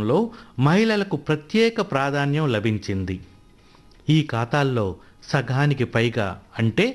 లో మహిళలకు ప్రత్యేక ప్రాధాన్యం లభించింది ఈ ఖాతాల్లో సగానికి పైగా అంటే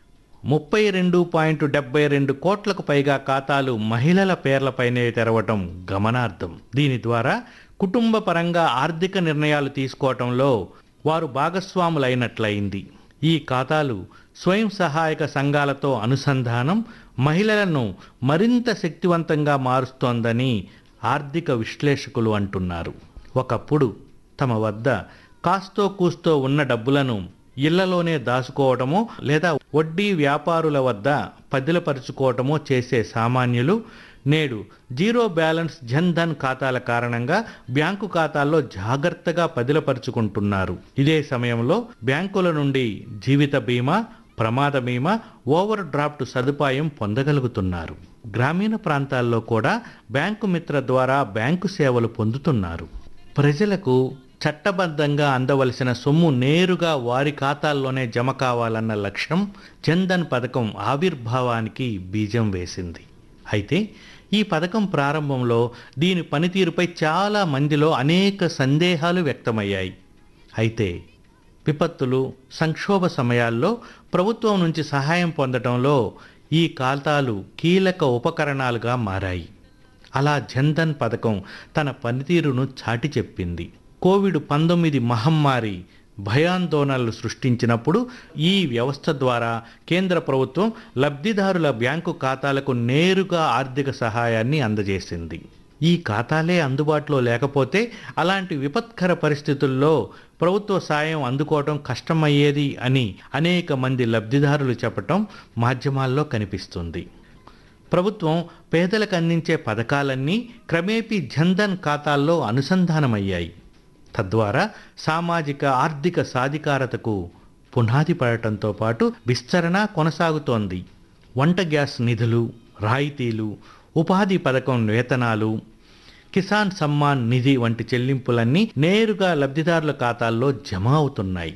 ముప్పై రెండు పాయింట్ డెబ్బై రెండు కోట్లకు పైగా ఖాతాలు మహిళల పేర్లపైనే తెరవటం గమనార్థం దీని ద్వారా కుటుంబ పరంగా ఆర్థిక నిర్ణయాలు తీసుకోవటంలో వారు భాగస్వాములైనట్లయింది ఈ ఖాతాలు స్వయం సహాయక సంఘాలతో అనుసంధానం మహిళలను మరింత శక్తివంతంగా మారుస్తోందని ఆర్థిక విశ్లేషకులు అంటున్నారు ఒకప్పుడు తమ వద్ద కాస్తో కూస్తో ఉన్న డబ్బులను ఇళ్లలోనే దాచుకోవటమో లేదా వడ్డీ వ్యాపారుల వద్ద పదిలపరుచుకోవటమో చేసే సామాన్యులు నేడు జీరో బ్యాలెన్స్ జన్ ధన్ ఖాతాల కారణంగా బ్యాంకు ఖాతాల్లో జాగ్రత్తగా పదిలపరుచుకుంటున్నారు ఇదే సమయంలో బ్యాంకుల నుండి జీవిత బీమా ప్రమాద బీమా ఓవర్ డ్రాఫ్ట్ సదుపాయం పొందగలుగుతున్నారు గ్రామీణ ప్రాంతాల్లో కూడా బ్యాంకు మిత్ర ద్వారా బ్యాంకు సేవలు పొందుతున్నారు ప్రజలకు చట్టబద్ధంగా అందవలసిన సొమ్ము నేరుగా వారి ఖాతాల్లోనే జమ కావాలన్న లక్ష్యం జన్ధన్ పథకం ఆవిర్భావానికి బీజం వేసింది అయితే ఈ పథకం ప్రారంభంలో దీని పనితీరుపై చాలా మందిలో అనేక సందేహాలు వ్యక్తమయ్యాయి అయితే విపత్తులు సంక్షోభ సమయాల్లో ప్రభుత్వం నుంచి సహాయం పొందడంలో ఈ ఖాతాలు కీలక ఉపకరణాలుగా మారాయి అలా జన్ధన్ పథకం తన పనితీరును చాటి చెప్పింది కోవిడ్ పంతొమ్మిది మహమ్మారి భయాందోళనలు సృష్టించినప్పుడు ఈ వ్యవస్థ ద్వారా కేంద్ర ప్రభుత్వం లబ్ధిదారుల బ్యాంకు ఖాతాలకు నేరుగా ఆర్థిక సహాయాన్ని అందజేసింది ఈ ఖాతాలే అందుబాటులో లేకపోతే అలాంటి విపత్కర పరిస్థితుల్లో ప్రభుత్వ సాయం అందుకోవడం కష్టమయ్యేది అని అనేక మంది లబ్ధిదారులు చెప్పటం మాధ్యమాల్లో కనిపిస్తుంది ప్రభుత్వం పేదలకు అందించే పథకాలన్నీ క్రమేపీ జన్ధన్ ఖాతాల్లో అనుసంధానమయ్యాయి తద్వారా సామాజిక ఆర్థిక సాధికారతకు పునాది పడటంతో పాటు విస్తరణ కొనసాగుతోంది వంట గ్యాస్ నిధులు రాయితీలు ఉపాధి పథకం వేతనాలు కిసాన్ సమ్మాన్ నిధి వంటి చెల్లింపులన్నీ నేరుగా లబ్ధిదారుల ఖాతాల్లో జమ అవుతున్నాయి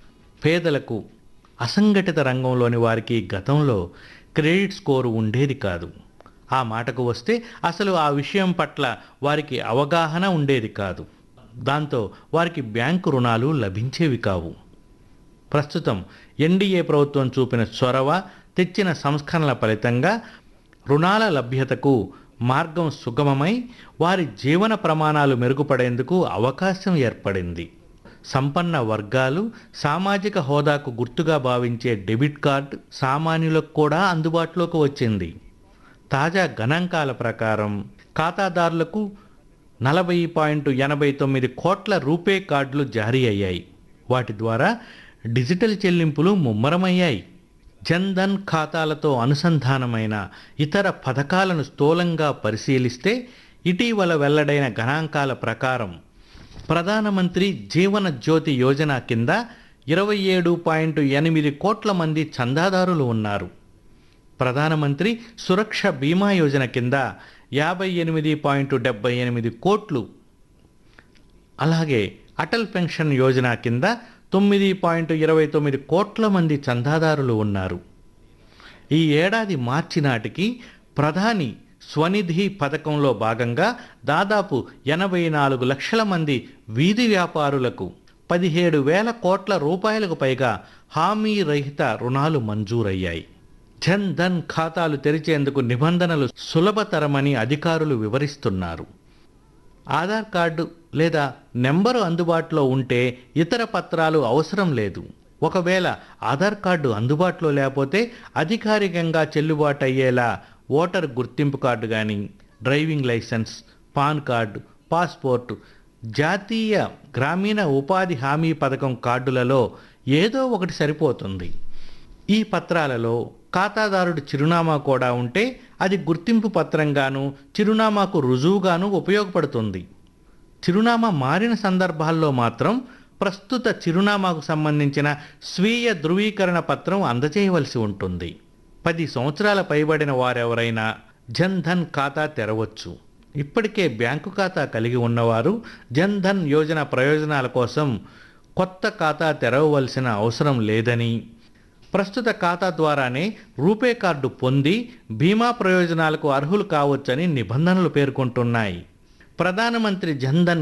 పేదలకు అసంఘటిత రంగంలోని వారికి గతంలో క్రెడిట్ స్కోరు ఉండేది కాదు ఆ మాటకు వస్తే అసలు ఆ విషయం పట్ల వారికి అవగాహన ఉండేది కాదు దాంతో వారికి బ్యాంకు రుణాలు లభించేవి కావు ప్రస్తుతం ఎన్డీఏ ప్రభుత్వం చూపిన చొరవ తెచ్చిన సంస్కరణల ఫలితంగా రుణాల లభ్యతకు మార్గం సుగమమై వారి జీవన ప్రమాణాలు మెరుగుపడేందుకు అవకాశం ఏర్పడింది సంపన్న వర్గాలు సామాజిక హోదాకు గుర్తుగా భావించే డెబిట్ కార్డు సామాన్యులకు కూడా అందుబాటులోకి వచ్చింది తాజా గణాంకాల ప్రకారం ఖాతాదారులకు నలభై పాయింట్ ఎనభై తొమ్మిది కోట్ల రూపే కార్డులు జారీ అయ్యాయి వాటి ద్వారా డిజిటల్ చెల్లింపులు ముమ్మరమయ్యాయి జన్ధన్ ఖాతాలతో అనుసంధానమైన ఇతర పథకాలను స్థూలంగా పరిశీలిస్తే ఇటీవల వెల్లడైన గణాంకాల ప్రకారం ప్రధానమంత్రి జీవన జ్యోతి యోజన కింద ఇరవై ఏడు పాయింట్ ఎనిమిది కోట్ల మంది చందాదారులు ఉన్నారు ప్రధానమంత్రి సురక్ష బీమా యోజన కింద యాభై ఎనిమిది పాయింట్ డెబ్బై ఎనిమిది కోట్లు అలాగే అటల్ పెన్షన్ యోజన కింద తొమ్మిది పాయింట్ ఇరవై తొమ్మిది కోట్ల మంది చందాదారులు ఉన్నారు ఈ ఏడాది మార్చి నాటికి ప్రధాని స్వనిధి పథకంలో భాగంగా దాదాపు ఎనభై నాలుగు లక్షల మంది వీధి వ్యాపారులకు పదిహేడు వేల కోట్ల రూపాయలకు పైగా హామీ రహిత రుణాలు మంజూరయ్యాయి జన్ ధన్ ఖాతాలు తెరిచేందుకు నిబంధనలు సులభతరమని అధికారులు వివరిస్తున్నారు ఆధార్ కార్డు లేదా నెంబరు అందుబాటులో ఉంటే ఇతర పత్రాలు అవసరం లేదు ఒకవేళ ఆధార్ కార్డు అందుబాటులో లేకపోతే అధికారికంగా చెల్లుబాటు అయ్యేలా ఓటర్ గుర్తింపు కార్డు కానీ driving licence PAN card passport జాతీయ గ్రామీణ ఉపాధి హామీ పథకం కార్డులలో ఏదో ఒకటి సరిపోతుంది ఈ పత్రాలలో ఖాతాదారుడి చిరునామా కూడా ఉంటే అది గుర్తింపు పత్రంగాను చిరునామాకు రుజువుగాను ఉపయోగపడుతుంది చిరునామా మారిన సందర్భాల్లో మాత్రం ప్రస్తుత చిరునామాకు సంబంధించిన స్వీయ ధృవీకరణ పత్రం అందజేయవలసి ఉంటుంది పది సంవత్సరాల పైబడిన వారెవరైనా జన్ ధన్ ఖాతా తెరవచ్చు ఇప్పటికే బ్యాంకు ఖాతా కలిగి ఉన్నవారు జన్ ధన్ యోజన ప్రయోజనాల కోసం కొత్త ఖాతా తెరవవలసిన అవసరం లేదని ప్రస్తుత ఖాతా ద్వారానే రూపే కార్డు పొంది బీమా ప్రయోజనాలకు అర్హులు కావచ్చని నిబంధనలు పేర్కొంటున్నాయి ప్రధానమంత్రి జన్ధన్